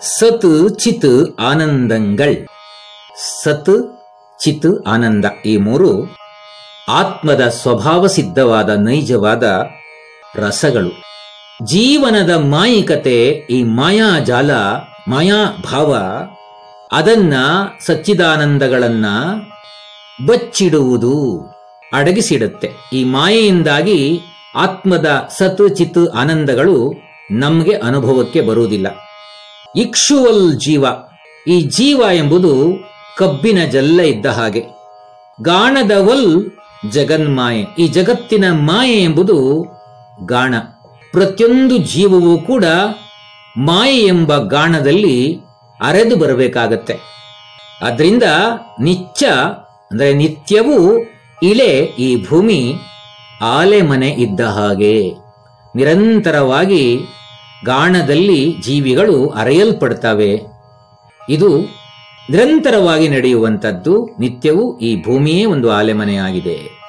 ಸತ್ ಚಿತ್ ಆನಂದಂಗಳ್ ಸತ್ ಚಿತ್ ಆನಂದ ಈ ಮೂರು ಆತ್ಮದ ಸ್ವಭಾವ ಸಿದ್ಧವಾದ ನೈಜವಾದ ರಸಗಳು ಜೀವನದ ಮಾಯಿಕತೆ ಈ ಮಾಯಾಜಾಲ ಮಾಯಾಭಾವ ಅದನ್ನ ಸಚ್ಚಿದಾನಂದಗಳನ್ನ ಬಚ್ಚಿಡುವುದು ಅಡಗಿಸಿಡುತ್ತೆ ಈ ಮಾಯೆಯಿಂದಾಗಿ ಆತ್ಮದ ಸತ್ ಚಿತ್ ಆನಂದಗಳು ನಮಗೆ ಅನುಭವಕ್ಕೆ ಬರುವುದಿಲ್ಲ ಇಕ್ಷುವಲ್ ಜೀವ ಈ ಜೀವ ಎಂಬುದು ಕಬ್ಬಿನ ಜಲ್ಲ ಇದ್ದ ಹಾಗೆ ಗಾಣದವಲ್ ಜಗನ್ಮಾಯೆ ಈ ಜಗತ್ತಿನ ಮಾಯೆ ಎಂಬುದು ಗಾಣ ಪ್ರತಿಯೊಂದು ಜೀವವೂ ಕೂಡ ಮಾಯೆ ಎಂಬ ಗಾಣದಲ್ಲಿ ಅರೆದು ಬರಬೇಕಾಗತ್ತೆ ಅದರಿಂದ ನಿತ್ಯ ಅಂದರೆ ನಿತ್ಯವೂ ಇಳೆ ಈ ಭೂಮಿ ಆಲೆ ಮನೆ ಇದ್ದ ಹಾಗೆ ನಿರಂತರವಾಗಿ ಗಾಣದಲ್ಲಿ ಜೀವಿಗಳು ಅರೆಯಲ್ಪಡ್ತವೆ ಇದು ನಿರಂತರವಾಗಿ ನಡೆಯುವಂಥದ್ದು ನಿತ್ಯವೂ ಈ ಭೂಮಿಯೇ ಒಂದು ಆಲೆಮನೆಯಾಗಿದೆ